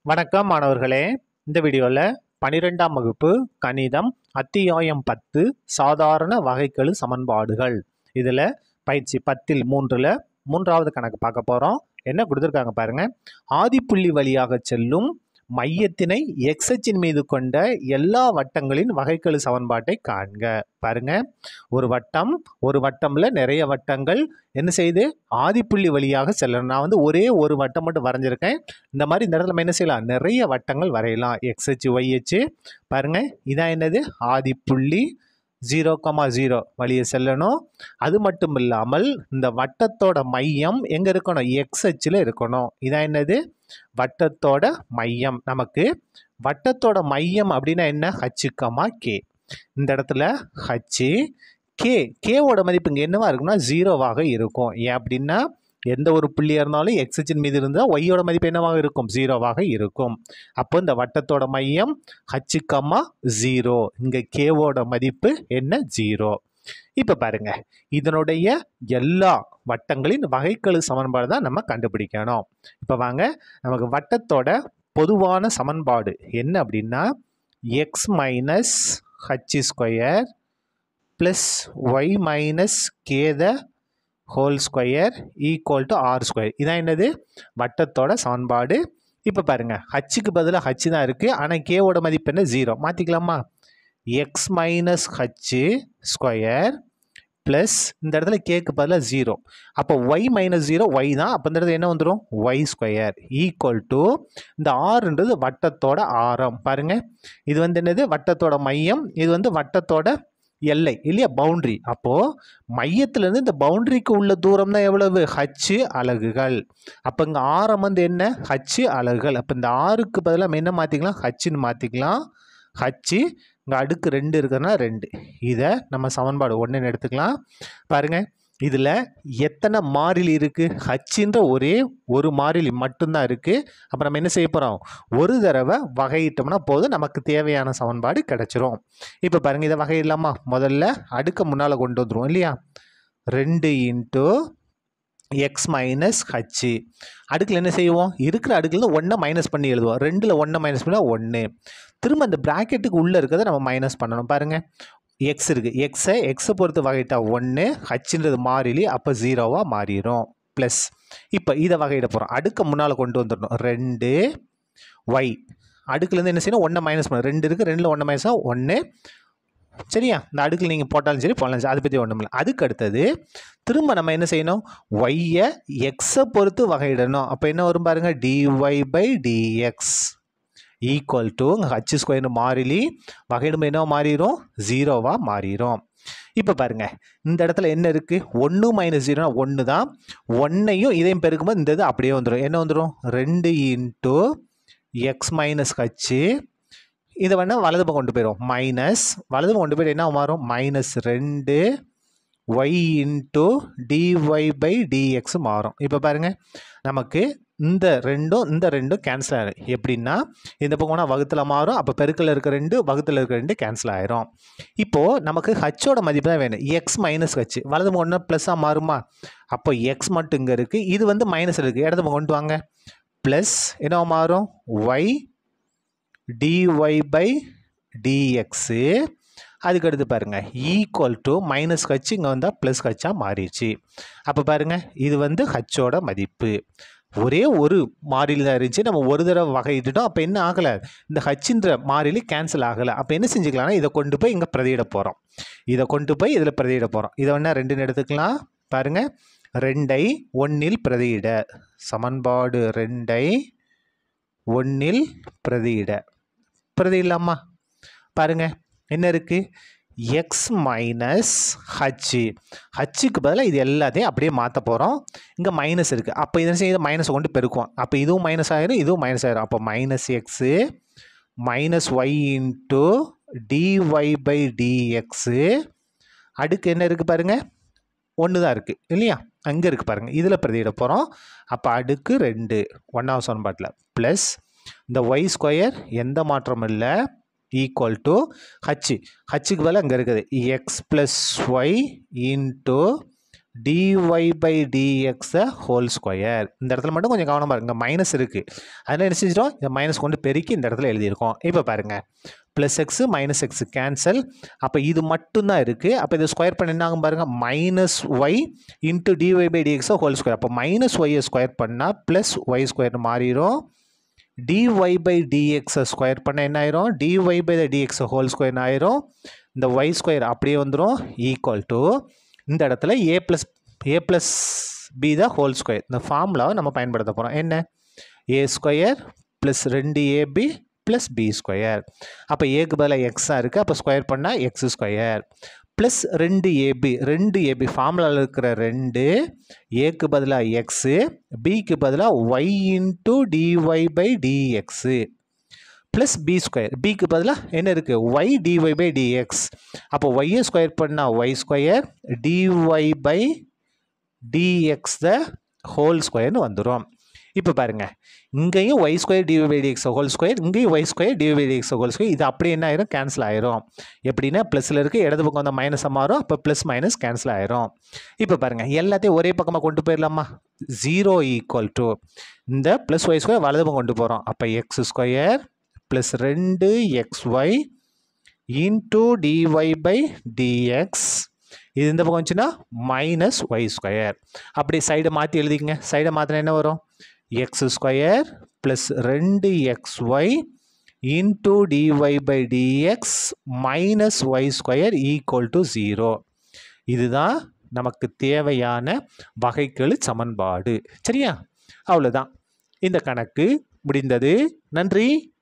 வணக்கம் மாணவர்களே இந்த வீடியோவில் பனிரெண்டாம் வகுப்பு கணிதம் அத்தியாயம் பத்து சாதாரண வகைக்கெழு சமன்பாடுகள் இதில் பயிற்சி பத்தில் மூன்றில் மூன்றாவது கணக்கு பார்க்க போகிறோம் என்ன கொடுத்துருக்காங்க பாருங்க ஆதிப்புள்ளி வழியாக செல்லும் மையத்தினை எக்ஸ் அச்சின் மீது கொண்ட எல்லா வட்டங்களின் வகைக்கெழு சமன்பாட்டை காண்க பாருங்க ஒரு வட்டம் ஒரு வட்டம்ல நிறைய வட்டங்கள் என்ன செய்யுது ஆதிப்புள்ளி வழியாக செல்லணும் நான் வந்து ஒரே ஒரு வட்டம் மட்டும் வரைஞ்சிருக்கேன் இந்த மாதிரி இந்த இடத்துல நம்ம என்ன செய்யலாம் நிறைய வட்டங்கள் வரையலாம் எக்ஸ் அச்சு ஒய் அச்சு பாருங்க இதான் என்னது ஆதிப்புள்ளி ஜீரோ கமா ஜீரோ வழியே செல்லணும் அது மட்டும் இல்லாமல் இந்த வட்டத்தோட மையம் எங்கே இருக்கணும் எக்ஸ் அச்சில் இருக்கணும் இதான் என்னது வட்டத்தோட மையம் நமக்கு வட்டத்தோட மையம் அப்படின்னா என்ன ஹச்சு கமா கே இந்த இடத்துல ஹச்சு கே கேவோட மதிப்பு இங்கே என்னவா இருக்கும்னா ஜீரோவாக இருக்கும் ஏன் அப்படின்னா எந்த ஒரு புள்ளியாக இருந்தாலும் எக்ஸின் மீது இருந்தால் ஒய்யோட மதிப்பு என்னவாக இருக்கும் ஜீரோவாக இருக்கும் அப்போ இந்த வட்டத்தோட மையம் ஹச்சு கம்மா ஜீரோ இங்கே கேவோட மதிப்பு என்ன ஜீரோ இப்போ பாருங்க இதனுடைய எல்லா வட்டங்களின் வகைக்கெழு சமன்பாடு தான் நம்ம கண்டுபிடிக்கணும் இப்போ வாங்க நமக்கு வட்டத்தோட பொதுவான சமன்பாடு என்ன அப்படின்னா x minus h square plus y minus k the whole square equal to r square இதான் என்னது வட்டத்தோட சமன்பாடு இப்போ பாருங்கள் ஹச்சுக்கு பதிலாக ஹச்சு தான் இருக்குது ஆனால் கேவோட மதிப்பு என்ன ஜீரோ மாற்றிக்கலாமா x minus h square plus இந்த இடத்துல கேக்கு பதிலாக ஜீரோ அப்போ ஒய் மைனஸ் ஜீரோ ஒய் தான் அப்போ இந்த இடத்துல என்ன வந்துடும் ஒய் ஸ்கொயர் ஈக்குவல் டு இந்த ஆறுன்றது வட்டத்தோட ஆரம் பாருங்கள் இது வந்து என்னது வட்டத்தோட மையம் இது வந்து வட்டத்தோட எல்லை இல்லையா பவுண்ட்ரி அப்போது மையத்துலேருந்து இந்த பவுண்ட்ரிக்கு உள்ள தூரம் தான் எவ்வளவு ஹச்சு அலகுகள் அப்போ இங்கே ஆரம் வந்து என்ன ஹச்சு அலகுகள் அப்போ இந்த ஆறுக்கு பதிலாக நம்ம என்ன மாற்றிக்கலாம் ஹச்சுன்னு மாற்றிக்கலாம் ஹச்சு இங்கே அடுக்கு ரெண்டு இருக்குதுன்னா ரெண்டு இதை நம்ம சமன்பாடு ஒன்றுன்னு எடுத்துக்கலாம் பாருங்கள் இதில் எத்தனை மாறிலி இருக்குது ஹச்சுன்ற ஒரே ஒரு மாறிலி மட்டும்தான் இருக்குது அப்போ நம்ம என்ன செய்ய போகிறோம் ஒரு தடவை வகையிட்டோம்னா போதும் நமக்கு தேவையான சமன்பாடு கிடச்சிரும் இப்போ பாருங்கள் இதை வகையிடலாமா முதல்ல அடுக்க முன்னால் கொண்டு வந்துடும் இல்லையா ரெண்டு இன்ட்டு எக்ஸ் மைனஸ் ஹச்சு அடுக்கில் என்ன செய்வோம் இருக்கிற அடுக்கில் ஒன்றை மைனஸ் பண்ணி எழுதுவோம் ரெண்டில் ஒன்றை மைனஸ் பண்ணால் ஒன்று திரும்ப அந்த ப்ராக்கெட்டுக்கு உள்ளே இருக்கிறத நம்ம மைனஸ் பண்ணணும் பாருங்கள் எக்ஸ் இருக்குது எக்ஸை எக்ஸை பொறுத்து வகையிட்டா ஒன்று ஹச்சுன்றது மாறிலி அப்போ ஜீரோவாக மாறிடும் ப்ளஸ் இப்போ இதை வகையிட போகிறோம் அடுக்க முன்னால் கொண்டு வந்துடணும் ரெண்டு ஒய் அடுக்குலேருந்து என்ன செய்யணும் ஒன்றை மைனஸ் பண்ணணும் ரெண்டு இருக்குது ரெண்டில் ஒன்று மைனஸாக ஒன்று சரியா இந்த அடுக்கில் நீங்கள் போட்டாலும் சரி போடலாம் சரி அதை பற்றி ஒன்றும் இல்லை அதுக்கு அடுத்தது திரும்ப நம்ம என்ன செய்யணும் ஒய்யை எக்ஸை பொறுத்து வகையிடணும் அப்போ என்ன வரும் பாருங்கள் dy by dx equal to h ஸ்கொயர்னு மாறிலி வகையிடும்போது என்ன மாறிடும் ஜீரோவாக மாறிடும் இப்போ பாருங்க இந்த இடத்துல என்ன இருக்குது ஒன்று மைனஸ் ஜீரோனா ஒன்று தான் ஒன்றையும் இதையும் பெருக்கும்போது இந்த இது அப்படியே வந்துடும் என்ன வந்துடும் ரெண்டு இன்ட்டு எக்ஸ் மைனஸ் ஹச்சு இதை வேணால் வலது பக்கம் கொண்டு போயிடும் மைனஸ் வலது பக்கம் கொண்டு போயிட்டு என்ன மாறும் மைனஸ் ரெண்டு y into dy by dx மாறும் இப்போ பாருங்கள் நமக்கு இந்த ரெண்டும் இந்த ரெண்டும் கேன்சல் ஆகிடும் எப்படின்னா இந்த பக்கம் போனால் வகுத்தில் மாறும் அப்போ பெருக்கில் இருக்க ரெண்டு வகுத்தில் இருக்க ரெண்டு கேன்சல் ஆயிரும் இப்போது நமக்கு ஹச்சோட மதிப்பு தான் வேணும் எக்ஸ் மைனஸ் ஹச் வலது பக்கம் ஒன்று ப்ளஸ்ஸாக மாறுமா அப்போ எக்ஸ் மட்டும் இங்கே இருக்குது இது வந்து மைனஸ் இருக்குது இடது பக்கம் கொண்டு வாங்க ப்ளஸ் என்ன மாறும் ஒய் டிஒய் பை டிஎக்ஸு அதுக்கு அடுத்து பாருங்கள் ஈக்குவல் டு மைனஸ் ஹச் இங்கே வந்தால் ப்ளஸ் ஹச்சாக மாறிடுச்சு அப்போ பாருங்கள் இது வந்து ஹச்சோட மதிப்பு ஒரே ஒரு மாறிலி தான் இருந்துச்சு நம்ம ஒரு தடவை வகையிட்டுட்டோம் அப்போ என்ன ஆகலை இந்த ஹச்சுன்ற மாறிலி கேன்சல் ஆகலை அப்போ என்ன செஞ்சுக்கலாம்னா இதை கொண்டு போய் இங்கே பிரதியிட போகிறோம் இதை கொண்டு போய் இதில் பிரதியிட போகிறோம் இதை வேணால் ரெண்டுன்னு எடுத்துக்கலாம் பாருங்கள் ரெண்டை ஒன்னில் பிரதியிட சமன்பாடு ரெண்டை ஒன்னில் பிரதியிட பிரதியிடலாமா பாருங்கள் என்ன இருக்குது எக்ஸ் மைனஸ் ஹச்சு ஹச்சுக்கு பதிலாக இது எல்லாத்தையும் அப்படியே மாற்ற போகிறோம் இங்கே மைனஸ் இருக்குது அப்போ இதை செய்ய மைனஸை கொண்டு பெருக்குவோம் அப்போ இதுவும் மைனஸ் ஆயிரும் இதுவும் மைனஸ் ஆயிரும் அப்போ minus x minus y into dy by dx அடுக்கு என்ன இருக்குது பாருங்கள் ஒன்று தான் இருக்குது இல்லையா அங்கே இருக்குது பாருங்கள் இதில் பிரதியிட போகிறோம் அப்போ அடுக்கு ரெண்டு ஒன்றாவது சமன்பாட்டில் ப்ளஸ் இந்த ஒய் ஸ்கொயர் எந்த மாற்றமும் இல்லை ஈக்குவல் டு ஹச்சு ஹச்சுக்கு பதிலாக அங்கே இருக்குது x plus y into dy by dx whole square இந்த இடத்துல மட்டும் கொஞ்சம் கவனமாக இருக்கு மைனஸ் இருக்குது அதனால் என்ன செஞ்சிடும் இந்த மைனஸ் கொண்டு பெருக்கி இந்த இடத்துல எழுதியிருக்கோம் இப்போ பாருங்கள் plus x minus x cancel அப்போ இது மட்டும்தான் இருக்குது அப்போ இதை ஸ்கொயர் பண்ண என்ன ஆகும் பாருங்கள் minus y into dy by டிஎக்ஸை ஹோல் ஸ்கொயர் அப்போ மைனஸ் ஒய்யை ஸ்கொயர் பண்ணால் ப்ளஸ் ஒய் ஸ்கொயர்னு மாறிடும் dy பை dx ஸ்கொயர் பண்ண என்ன ஆயிரும் dy by the dx whole square ஆயிரும் இந்த y ஸ்கொயர் அப்படியே வந்துடும் ஈக்குவல் டு இந்த இடத்துல a plus a plus b the whole square இந்த ஃபார்முலாவை நம்ம பயன்படுத்த போகிறோம் என்ன ஏ ஸ்கொயர் ப்ளஸ் ரெண்டு ஏபி ப்ளஸ் பி ஸ்கொயர் அப்போ ஏக்கு பதிலாக எக்ஸாக இருக்குது அப்போ ஸ்கொயர் பண்ணால் எக்ஸ் ஸ்கொயர் ப்ளஸ் ரெண்டு ஏபி ரெண்டு ஏபி ஃபார்முலாவில் இருக்கிற ரெண்டு ஏக்கு பதிலாக எக்ஸு பிக்கு பதிலாக y into dy by dx plus b square பிக்கு பதிலாக என்ன இருக்குது ஒய் டிஒய் பை டிஎக்ஸ் அப்போ ஒய்யை ஸ்கொயர் பண்ணால் y square dy by dx the whole ஸ்கொயர்னு வந்துடும் இப்போ பாருங்கள் இங்கேயும் y square dy by dx whole square இங்கேயும் y square dy by dx whole square இது அப்படியே என்ன ஆயிரும் கேன்சல் ஆயிரும் எப்படின்னா ப்ளஸில் இருக்குது இடது பக்கம் வந்து மைனஸாக மாறும் அப்போ ப்ளஸ் மைனஸ் கேன்சல் ஆயிரும் இப்போ பாருங்கள் எல்லாத்தையும் ஒரே பக்கமாக கொண்டு போயிடலாமா ஜீரோ ஈக்குவல் டு இந்த ப்ளஸ் ஒய் ஸ்கொயர் வலது பக்கம் கொண்டு போகிறோம் அப்போ எக்ஸ் ஸ்கொயர் ப்ளஸ் ரெண்டு x y into dy by dx இது இந்த பக்கம் வந்துச்சுன்னா மைனஸ் ஒய் ஸ்கொயர் அப்படி சைடை மாற்றி எழுதிக்கங்க சைடை மாற்றினா என்ன வரும் எக்ஸ் ஸ்கொயர் ப்ளஸ் ரெண்டு x y into dy by dx minus y square equal to zero இதுதான் நமக்கு தேவையான வகைக்கெழு சமன்பாடு சரியா அவ்வளோதான் இந்த கணக்கு முடிந்தது நன்றி